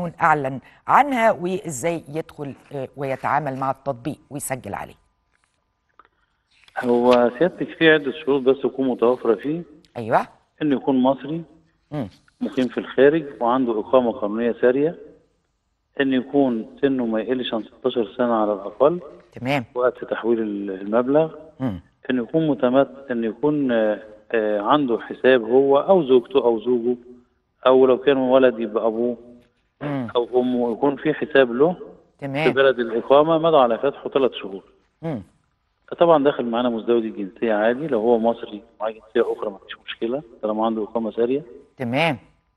اعلن عنها وازاي يدخل آه، ويتعامل مع التطبيق ويسجل عليه هو سيادتك في عدة شروط بس تكون متوفرة فيه ايوه إنه يكون مصري مم. مقيم في الخارج وعنده إقامة قانونية سارية إنه يكون سنه ما يقلش عن 16 سنة على الأقل تمام وقت تحويل المبلغ مم. إنه يكون متمت إنه يكون آه، آه، عنده حساب هو أو زوجته أو زوجه أو لو كان ولد يبقى أبوه مم. أو أمه يكون في حساب له في تمام بلد الإقامة مضى على فتحه ثلاث شهور مم. طبعا داخل معانا مزدوج الجنسية عادي لو هو مصري معاه جنسية أخرى ما فيش مشكلة طالما عنده إقامة سارية تمام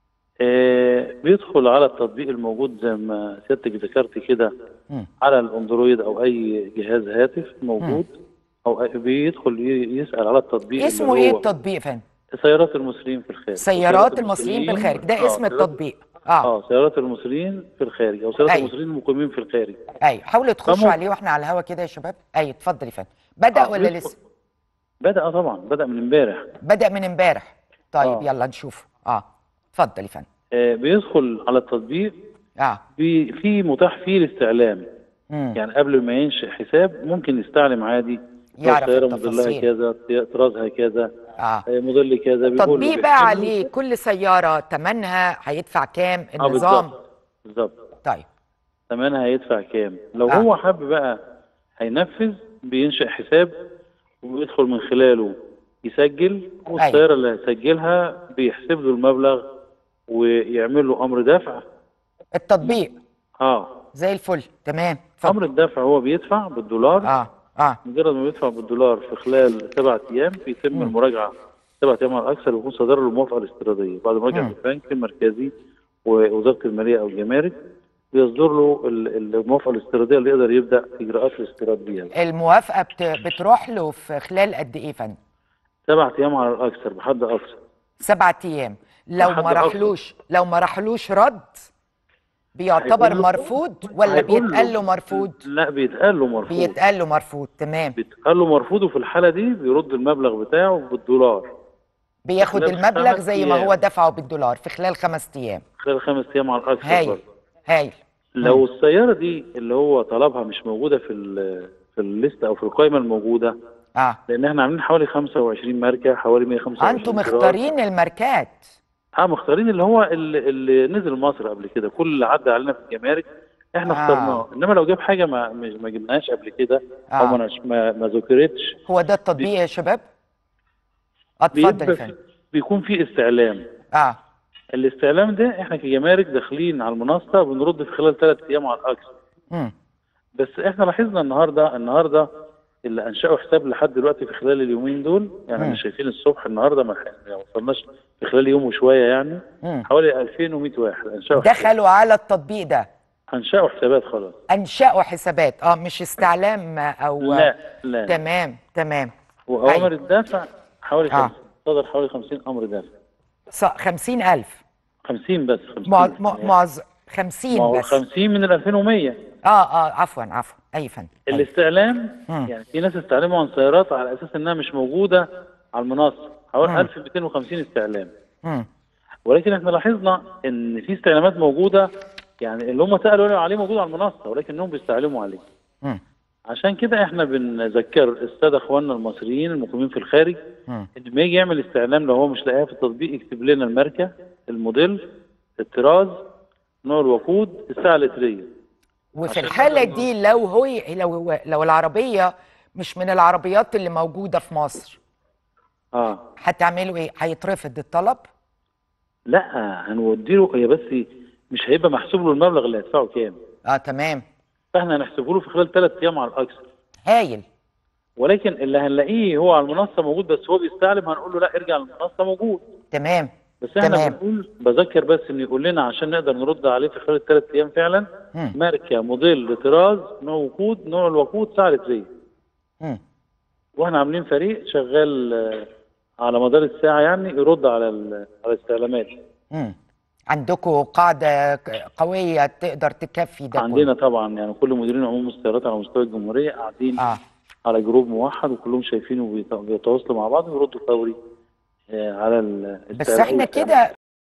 آه بيدخل على التطبيق الموجود زي ما سيادتك ذكرت كده مم. على الأندرويد أو أي جهاز هاتف موجود أو أي- بيدخل ي- يسأل على التطبيق اللي اسمه ايه هو التطبيق يا فندم سيارات المصريين في الخارج سيارات المصريين بالخارج ده آه، اسم سيارات- التطبيق اه اه سيارات المصريين في الخارج أو سيارات أيوة. المصريين المقيمين في الخارج ايوه حاولوا تخشوا فمو- عليه واحنا على الهوا كده يا شباب ايوه اتفضل يا فندم بدا آه، ولا بيدخل- لسه بدأ آه طبعا بدأ من امبارح بدا من امبارح طيب آه. يلا نشوفه اه اتفضل يا فندم آه بيدخل على التطبيق اه في في متاح فيه الاستعلام مم. يعني قبل ما ينشئ حساب ممكن يستعلم عادي لو يعرف سيارة التفاصيل. موديلها كذا طرازها كذا اه آه، موديل كذا بيقول له تطبيق بقى بيحسب له- عليه كل سياره ثمنها هيدفع كام اه النظام بالظبط بالظبط طيب ثمنها هيدفع كام لو آه. هو حب بقى هينفذ بينشئ حساب وبيدخل من خلاله يسجل والسيارة اللي هيسجلها بيحسب له المبلغ ويعمل له أمر دفع التطبيق اه زي الفل تمام اتفضل أمر الدفع هو بيدفع بالدولار اه اه مجرد ما بيدفع بالدولار في خلال سبعة أيام بيتم المراجعة سبعة أيام على الأكثر ويكون صدر له الموافقة الاستيرادية بعد مراجعة مم. البنك المركزي ووزارة المالية أو الجمارك بيصدر له ال- الموافقة الاستيرادية اللي يقدر يبدأ إجراءات الاستيراد بيها الموافقه بت... بتروح له في خلال قد ايه يا فندم سبعة أيام على الأكثر بحد أقصى سبعة ايام لو لحد ما أقصى. راحلوش لو ما راحلوش رد بيعتبر هيقول له- مرفوض ولا هيقول بيتقال له مرفوض لا بيتقال له مرفوض بيتقال له مرفوض تمام بيتقال له مرفوض وفي الحالة دي بيرد المبلغ بتاعه بالدولار بياخد خلال المبلغ خمس زي ما أيام. هو دفعه بالدولار في خلال خمس ايام خلال خمس أيام على الأكثر هايل برضه. هايل لو السيارة دي اللي هو طلبها مش موجودة في ال- في الليستة أو في القائمة الموجودة اه لأن احنا عاملين حوالي 25 ماركة حوالي 125 انتوا طراز. مختارين الماركات اه مختارين اللي هو اللي, اللي نزل مصر قبل كده كل اللي عدى علينا في الجمارك احنا آه. اخترناه انما لو جاب حاجة ما مش- ما جبناهاش قبل كده او آه. ما نش- ما, ما ذكرتش هو ده التطبيق يا شباب اتفضل يا بيبقى فندم في- بيكون في استعلام اه الاستعلام ده احنا كجمارك داخلين على المنصة بنرد في خلال ثلاث ايام على الاكثر امم بس احنا لاحظنا النهارده النهارده اللي انشأوا حساب لحد دلوقتي في خلال اليومين دول يعني مم. احنا شايفين الصبح النهارده ما ما وصلناش في خلال يوم وشويه يعني امم حوالي 2100 واحد انشأوا حساب. دخلوا على التطبيق ده انشأوا حسابات خلاص انشأوا حسابات اه مش استعلام او لا لا تمام تمام واوامر أيوة. الدفع حوالي آه. خمس صدر حوالي 50 امر دفع ص- خمسين ألف 50 بس 50 مع مع يعني معظ ما خمسين هو بس 50 من ال 2100 اه اه عفوا عفوا اي فندم أيوة. الاستعلام مم. يعني في ناس استعلموا عن سيارات على اساس انها مش موجوده على المنصه مم. حوالي 1250 استعلام مم. ولكن احنا لاحظنا ان في استعلامات موجوده يعني اللي هم سالوا عليه موجود على المنصه ولكنهم بيستعلموا عليه مم. عشان كده احنا بنذكر الساده اخواننا المصريين المقيمين في الخارج مم. ان ما يجي يعمل استعلام لو هو مش لاقيها في التطبيق يكتب لنا الماركه الموديل الطراز نوع الوقود الساعه اللتريه وفي عشان الحالة نقدر دي لو هو لو لو العربية مش من العربيات اللي موجودة في مصر اه هتعملوا ايه؟ هيترفض الطلب؟ لا هنودي له هي بس مش هيبقى محسوب له المبلغ اللي هيدفعه كام اه تمام فاحنا هنحسبه له في خلال ثلاث ايام على الاكثر هايل ولكن اللي هنلاقيه هو على المنصه موجود بس هو بيستعلم هنقول له لا ارجع للمنصه موجود تمام بس احنا تمام. بنقول بذكر بس ان يقول لنا عشان نقدر نرد عليه في خلال الثلاث ايام فعلا مم. ماركه موديل طراز نوع وقود نوع الوقود سعر لتريه مم. واحنا عاملين فريق شغال آه، على مدار الساعه يعني يرد على ال- على الاستعلامات مم. عندكم قاعدة ك- قوية تقدر تكفي ده عندنا طبعا يعني كل مديرين عموم السيارات على مستوى الجمهوريه قاعدين كله. اه على جروب موحد وكلهم شايفينه وبيت- بيتواصلوا مع بعض ويردوا فوري آه، على ال- بس السعر- احنا السعر. كده